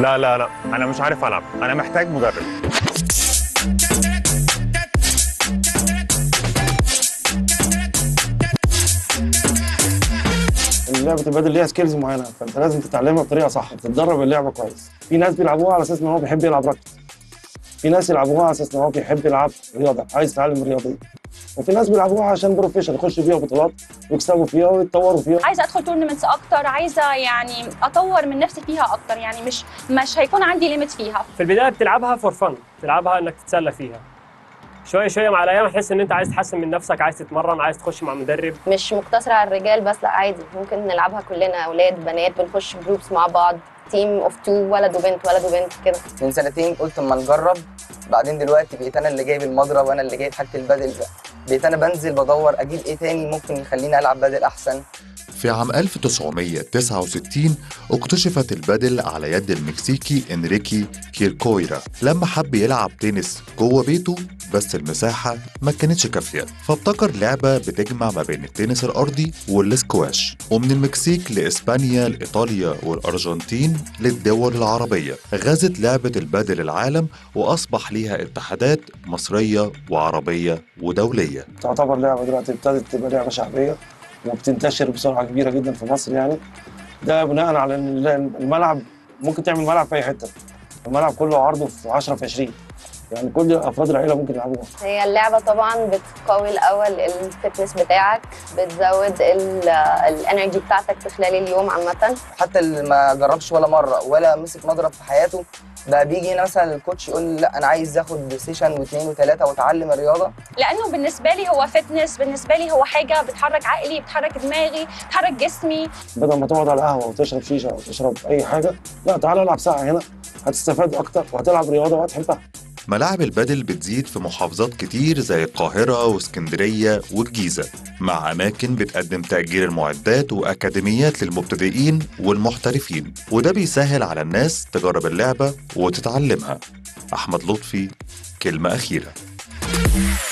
لا لا لا انا مش عارف العب انا محتاج مدرب لعبه البادل ليها سكيلز معينه فانت لازم تتعلمها بطريقه صح تتدرب اللعبه كويس في ناس بيلعبوها على اساس ان هو بيحب يلعب راكت في ناس يلعبوها على اساس ان هو بيحب يلعب رياضه عايز يتعلم الرياضه دي وفي ناس بيلعبوها عشان بروفيشن يخشوا فيها بطولات ويكسبوا فيها ويتطوروا فيها عايزه ادخل تورنمنتس اكتر عايزه يعني اطور من نفسي فيها اكتر يعني مش مش هيكون عندي ليميت فيها في البدايه بتلعبها فور فن تلعبها انك تتسلى فيها شويه شويه مع الايام تحس ان انت عايز تحسن من نفسك عايز تتمرن عايز تخش مع مدرب مش مقتصرة على الرجال بس لا عادي ممكن نلعبها كلنا أولاد بنات بنخش جروبس مع بعض تيم اوف تو ولد وبنت ولد وبنت كده من سنتين قلت اما نجرب بعدين دلوقتي بقيت انا اللي جايب المضرب وانا اللي جايب حاجه البدل بقى بقيت انا بنزل بدور اجيب ايه تاني ممكن يخليني العب بدل احسن في عام 1969 اكتشفت البادل على يد المكسيكي انريكي كيركويرا لما حب يلعب تنس جوه بيته بس المساحة ما كانتش كافية فابتكر لعبة بتجمع ما بين التنس الأرضي والسكواش ومن المكسيك لإسبانيا لإيطاليا والأرجنتين للدول العربية غزت لعبة البادل العالم وأصبح ليها اتحادات مصرية وعربية ودولية تعتبر لعبه دلوقتي ابتدت تبقى لعبه شعبيه وبتنتشر بسرعه كبيره جدا في مصر يعني ده بناء على ان الملعب ممكن تعمل ملعب في اي حته الملعب كله عرضه في 10 في 20 يعني كل افراد العيله ممكن يلعبوها هي اللعبة طبعا بتقوي الأول الفتنس بتاعك بتزود الانرجي بتاعتك في خلال اليوم عامة حتى اللي ما جربش ولا مره ولا مسك مضرب في حياته بقى بيجي هنا مثلا الكوتش يقول لي لا انا عايز اخد سيشن واثنين وثلاثه واتعلم الرياضه لانه بالنسبه لي هو فتنس بالنسبه لي هو حاجه بتحرك عقلي بتحرك دماغي بتحرك جسمي بدل ما تقعد على القهوه وتشرب شيشه او تشرب اي حاجه لا تعالى العب ساعه هنا هتستفاد اكتر وهتلعب رياضه وهتحبها ملاعب البادل بتزيد في محافظات كتير زي القاهرة واسكندرية والجيزة مع أماكن بتقدم تأجير المعدات وأكاديميات للمبتدئين والمحترفين وده بيسهل على الناس تجرب اللعبة وتتعلمها أحمد لطفي كلمة أخيرة